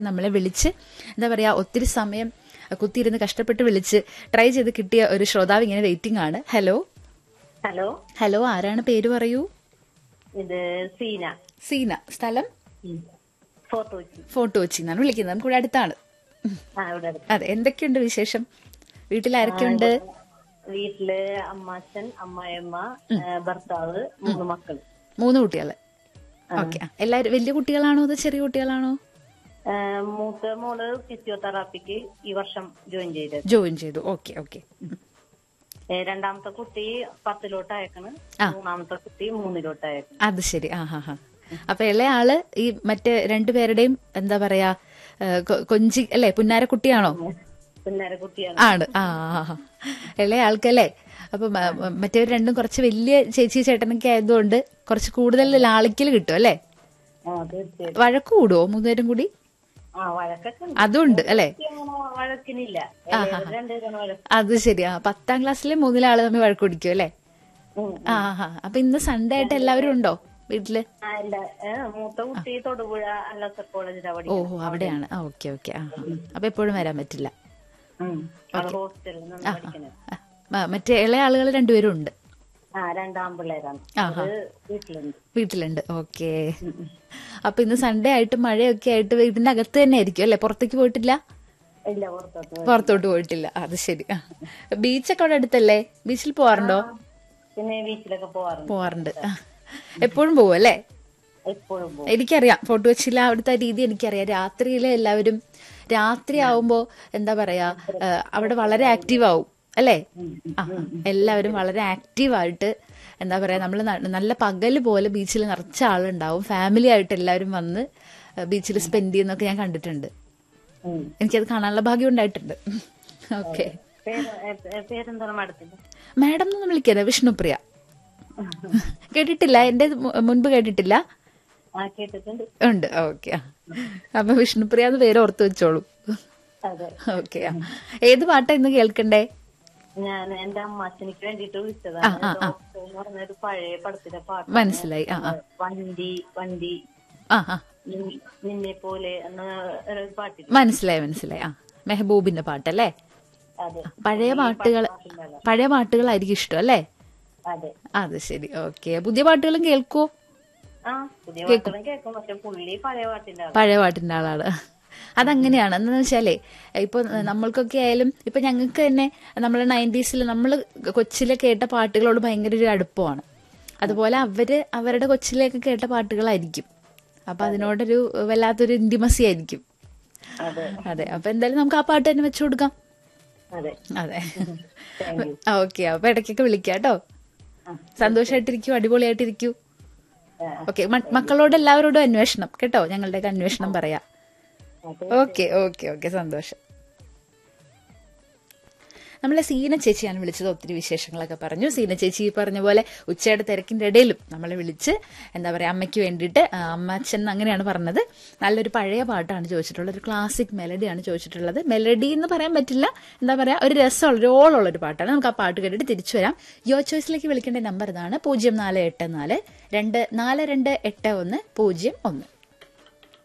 നമ്മളെ വിളിച്ച് എന്താ പറയാ ഒത്തിരി സമയം കുത്തിയിരുന്ന് കഷ്ടപ്പെട്ട് വിളിച്ച് ട്രൈ ചെയ്ത് കിട്ടിയ ഒരു ശ്രോതാവ് ഇങ്ങനെ വെയിറ്റിംഗ് ആണ് ഹലോ ഹലോ ഹലോ ആരാണ് പേര് പറയൂ ഇത് സീന സീന സ്ഥലം ഫോട്ടോ വെച്ച് ഫോട്ടോ കൊച്ചി എന്നാണ് വിളിക്കുന്നത് നമുക്ക് ഇവിടെ അടുത്താണ് ആ ഇവിടെ അടുത്ത്. അതെ എന്തൊക്കെയുണ്ട് വിശേഷം വീട്ടിൽ ആരൊക്കെയുണ്ട് വീട്ടില് അമ്മാച്ചൻ അമ്മായിയമ്മ ഏ, ഭർത്താവ് മൂന്ന് മക്കൾ മൂന്ന് കുട്ടികള് ഓക്കെ എല്ലാരും വലിയ കുട്ടികളാണോ അതോ ചെറിയ കുട്ടികളാണോ ഏ, മൂത്ത മോള് ഫിസിയോതെറാപ്പിക്ക് ഈ വർഷം ജോയിൻ ചെയ്തത് ജോയിൻ ചെയ്തു ഓക്കെ ഓക്കെ ഏ, രണ്ടാമത്തെ കുട്ടി പത്തിലോട്ട് അയക്കണ് മൂന്നാമത്തെ കുട്ടി മൂന്നിലോട്ട് അയക്കണം അത് ശരി ആ ഹാ ഹാ അപ്പൊ ഇളയ ആള് ഈ മറ്റേ രണ്ടുപേരുടെയും എന്താ പറയാ ഏ, കൊ- കൊഞ്ചി അല്ലെ പുന്നാരക്കുട്ടിയാണോ പിന്നേരെ കുട്ടിയാണ് ആണ് ആ ആ, ആ. ഇളയ ആൾക്കല്ലേ അപ്പൊ മ- മ- മറ്റേവർ രണ്ടും കുറച്ച് വലിയ ചേച്ചി ചേട്ടനൊക്കെ ആയതുകൊണ്ട് കുറച്ച് കൂടുതൽ ലാളിക്കൽ കിട്ടും അല്ലേ ആ തീർച്ചയായും വഴക്ക് കൂടുവോ മൂന്നുപേരും കൂടി ആ വഴക്കൊക്കെ ഉണ്ട്. അതുണ്ട് അല്ലേ അങ്ങനെ വഴക്കിനില്ല എല്ലാവരും രണ്ടുപേരും വഴക്ക് അത് ശരി ആ പത്താം ക്ലാസ്സിലെ മൂന്നിലെ ആള് തമ്മിൽ വഴക്ക് കുടിക്കും അല്ലേ ഉം. ആ ആ അപ്പൊ ഇന്ന് സൺഡേ ആയിട്ട് എല്ലാവരും ഉണ്ടോ വീട്ടില് ആ, ഇല്ല. ഏ, മൂത്ത കുട്ടി തൊടുപുഴ അല്ലാത്ത കോളേജിലാണ് ഓ പഠിക്കുന്നത് അവിടെയാണ് ആ ഓക്കെ ഓക്കെ ആ ആ. അപ്പൊ എപ്പോഴും വരാൻ പറ്റില്ല ഉം. അവള് ഹോസ്റ്റലിൽ നിന്ന് പഠിക്കുന്നത് ആ, മ- മറ്റേ ഇളയ ആളുകൾ രണ്ടുപേരും ഉണ്ട് ആ രണ്ടാം പിള്ളേരാണ് ആഹാ. അത് വീട്ടിലുണ്ട് വീട്ടിലുണ്ട് ഓക്കെ അപ്പൊ ഇന്ന് സൺഡേ ആയിട്ട് മഴയൊക്കെ ആയിട്ട് വീടിന്റെ അകത്ത് തന്നെ ആയിരിക്കും അല്ലെ പുറത്തേക്ക് പോയിട്ടില്ല ഇല്ല പുറത്തോട്ട് പോയി. പുറത്തോട്ട് പോയിട്ടില്ല അത് ശരി ആ. ബീച്ചൊക്കെ അവിടെ അടുത്തല്ലേ ബീച്ചിൽ പോവാറുണ്ടോ പിന്നെ ബീച്ചിലൊക്കെ പോവാറുണ്ട് പോവാറുണ്ട് ആ. എപ്പോഴും പോവും അല്ലേ എപ്പോഴും പോകും എനിക്കറിയാം ഫോട്ടോ വെച്ചില്ല അവിടുത്തെ രീതി എനിക്കറിയാം രാത്രിയിലെ എല്ലാവരും രാത്രി ആവുമ്പോ എന്താ പറയാ ആ, അവിടെ വളരെ ആക്റ്റീവ് ആവും അല്ലേ ആ എല്ലാവരും വളരെ ആക്റ്റീവായിട്ട് എന്താ പറയാ നമ്മൾ നല്ല പകല് പോലെ ബീച്ചിൽ നിറച്ച ആളുണ്ടാവും ഫാമിലി ആയിട്ട് എല്ലാവരും വന്ന് ബീച്ചിൽ സ്പെൻഡ് ചെയ്യുന്നൊക്കെ ഞാൻ കണ്ടിട്ടുണ്ട് ഉം. എനിക്കത് കാണാനുള്ള ഭാഗ്യം ഉണ്ടായിട്ടുണ്ട് ഓക്കെ പേര് ഏ, ഏ, പേരെന്താണ് മാഡത്തിന്റെ മാഡം എന്ന് വിളിക്കുന്നത് വിഷ്ണുപ്രിയ കേട്ടിട്ടില്ല എന്റെ മുൻപ് കേട്ടിട്ടില്ല ആ കേട്ടിട്ടുണ്ട് ഉണ്ട് ഓക്കെ അപ്പൊ വിഷ്ണുപ്രിയ എന്ന് പേര് ഓർത്ത് വെച്ചോളൂ അതെ ഓക്കെ ഏത് പാട്ടാ ഇന്ന് കേൾക്കണ്ടേ ഞാൻ എന്റെ അമ്മാച്ചനിക്ക് വേണ്ടിട്ട് വിളിച്ചതാണ് ഡോക്ടർ എന്ന് പറഞ്ഞൊരു പഴയ പടത്തിലെ പാട്ട് മനസ്സിലായി ആ ആ വണ്ടി വണ്ടി ആ ആ നിൻ- നിന്നെ പോലെ എന്ന ഒരു പാട്ടില്ല മനസ്സിലായി മനസ്സിലായി ആ മെഹബൂബിന്റെ പാട്ടല്ലേ അതെ പഴയ പാട്ടുകൾ പഴയ പാട്ടുകളായിരിക്കും ഇഷ്ടം അല്ലേ അതെ അത് ശരി ഓക്കെ പുതിയ പാട്ടുകളും കേൾക്കുവോ ആ പുതിയ പാട്ടുകളും കേൾക്കും പക്ഷെ പുള്ളി പഴയ പാട്ടിന്റെ ആളാ പഴയ പാട്ടിന്റെ ആളാണ് അതങ്ങനെയാണ് എന്താന്ന് വെച്ചാലേ ഇപ്പൊ നമ്മൾക്കൊക്കെ ആയാലും ഇപ്പൊ ഞങ്ങൾക്ക് തന്നെ നമ്മളെ നയൻറ്റീസിൽ നമ്മൾ കൊച്ചിലെ കേട്ട പാട്ടുകളോട് ഭയങ്കര ഒരു അടുപ്പമാണ് അതുപോലെ അവര് അവരുടെ കൊച്ചിലേക്ക് കേട്ട പാട്ടുകളായിരിക്കും അപ്പൊ അതിനോടൊരു വല്ലാത്തൊരു ഇന്റിമസി ആയിരിക്കും അതെ അതെ അപ്പൊ എന്തായാലും നമുക്ക് ആ പാട്ട് തന്നെ വെച്ചു കൊടുക്കാം അതെ അതെ താങ്ക് യു ഓക്കെ അപ്പൊ ഇടയ്ക്കൊക്കെ വിളിക്കാം കേട്ടോ ആ. സന്തോഷമായിട്ടിരിക്കൂ അടിപൊളിയായിട്ടിരിക്കൂ ആ. ഓക്കെ മക്കളോട് എല്ലാവരോടും അന്വേഷണം കേട്ടോ ഞങ്ങളുടെയൊക്കെ അന്വേഷണം പറയാം അതെ ഓക്കെ ഓക്കെ ഓക്കെ സന്തോഷം നമ്മളെ സീന ചേച്ചിയാണ് വിളിച്ചത് ഒത്തിരി വിശേഷങ്ങളൊക്കെ പറഞ്ഞു സീന ചേച്ചി ഈ പറഞ്ഞ പോലെ ഉച്ചയുടെ തിരക്കിന്റെ ഇടയിലും നമ്മളെ വിളിച്ച് എന്താ പറയാ അമ്മയ്ക്ക് വേണ്ടിയിട്ട് ആ, അമ്മച്ചൻ അങ്ങനെയാണ് പറഞ്ഞത് നല്ലൊരു പഴയ പാട്ടാണ് ചോദിച്ചിട്ടുള്ളത് ഒരു ക്ലാസിക് മെലഡിയാണ് ചോദിച്ചിട്ടുള്ളത് മെലഡി എന്ന് പറയാൻ പറ്റില്ല എന്താ പറയാ ഒരു രസമുള്ള ഒരു ഓളുള്ള ഒരു പാട്ടാണ് നമുക്ക് ആ പാട്ട് കേട്ടിട്ട് തിരിച്ചു വരാം യോ ചോയ്സിലേക്ക് വിളിക്കേണ്ട നമ്പർ ഇതാണ് പൂജ്യം നാല് എട്ട് നാല് രണ്ട് നാല് രണ്ട് എട്ട് ഒന്ന് പൂജ്യം ഒന്ന്